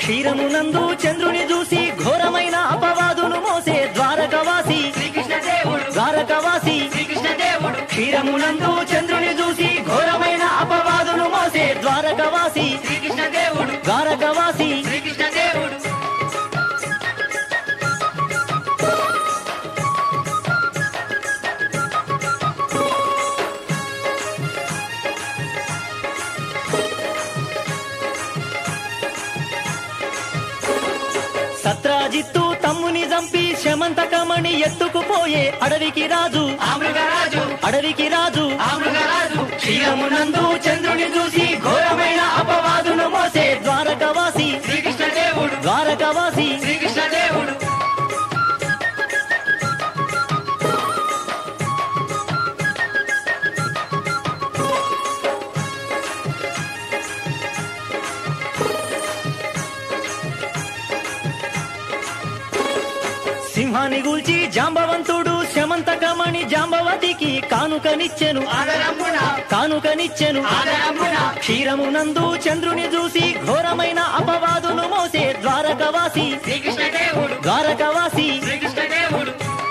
క్షీరమునందు చంద్రుని చూసి ఘోరమైన అపవాదును మోసే ద్వారకవాసి శ్రీకృష్ణ దేవుడు ద్వారకవాసి శ్రీకృష్ణ దేవుడు క్షీరమునందు చంద్రుని చూసి ఘోరమైన అపవాదును మోసే ద్వారకవాసి శ్రీకృష్ణ దేవుడు ద్వారకవాసి శ్రీకృష్ణ దేవుడు సత్రాజిత్తు తమ్ముని చంపి శమంతకమణి ఎత్తుకుపోయే అడవికి రాజు ఆ మృగరాజు అడవికి రాజు ఆ మృగరాజు క్షీరమునందు చంద్రుని చూసి ఘోరమైన అపవాదును మోసే ద్వారకవాసి శ్రీకృష్ణ దేవుడు ద్వారకవాసి శ్రీకృష్ణ దేవుడు సింహాన్ని గూల్చి జాంబవంతుడు శమంతకమణి జాంబవతికి కానుకనిచ్చెను ఆదరమున కానుకనిచ్చెను ఆదరమున క్షీరమునందు చంద్రుని చూసి ఘోరమైన అపవాదును మోసే ద్వారకవాసి శ్రీకృష్ణ దేవుడు ద్వారకవాసి శ్రీకృష్ణ దేవుడు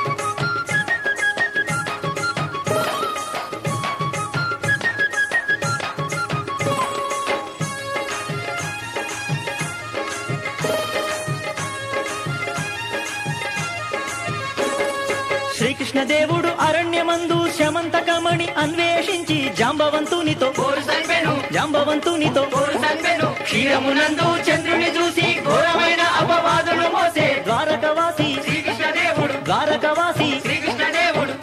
శ్రీకృష్ణ దేవుడు అరణ్యమందు శమంతకమణి అన్వేషించి జాంబవంతునితో కోరు సంపెను జాంబవంతునితో కోరు సంపెను క్షీరమునందు చంద్రుని చూసి ఘోరమైన అపవాదును మోసే ద్వారకవాసి శ్రీకృష్ణ దేవుడు ద్వారకవాసి శ్రీకృష్ణ దేవుడు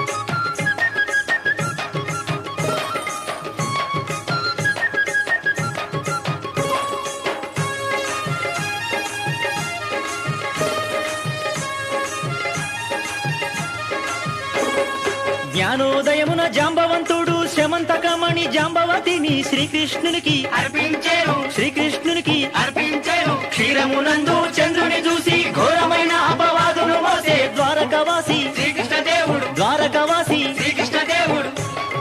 జ్ఞానోదయమున జాంబవంతుడు శమంతకమణి జాంబవతిని శ్రీకృష్ణునికి అర్పించేను శ్రీకృష్ణునికి అర్పించేను క్షీరమునందు చంద్రుని చూసి ఘోరమైన అపవాదును మోసే ద్వారకవాసి శ్రీకృష్ణ దేవుడు ద్వారకవాసి శ్రీకృష్ణ దేవుడు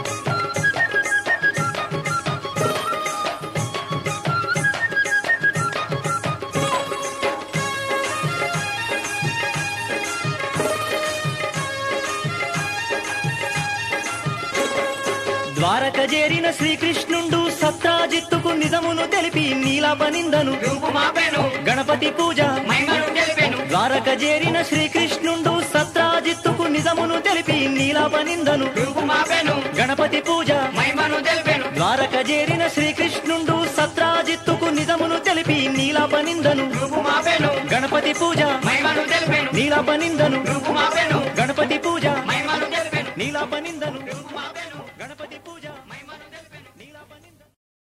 ద్వారక చేరిన శ్రీకృష్ణుండు సత్రాజిత్తుకు నిజమును తెలిపి నీలాపనిందను రూపు మాపెను గణపతి పూజ మహిమను తెలిపెను ద్వారక చేరిన శ్రీకృష్ణుండు సత్రాజిత్తుకు నిజమును తెలిపి నీలాపనిందను రూపు మాపెను గణపతి పూజ మహిమను తెలిపెను ద్వారక చేరిన శ్రీకృష్ణుండు సత్రాజిత్తుకు నిజమును తెలిపి నీలాపనిందను రూపు మాపెను గణపతి పూజ మహిమను తెలిపెను నీలాపనిందను రూపు మాపెను గణపతి పూజ మహిమను తెలిపెను నీలాపనిందను రూపు మాపెను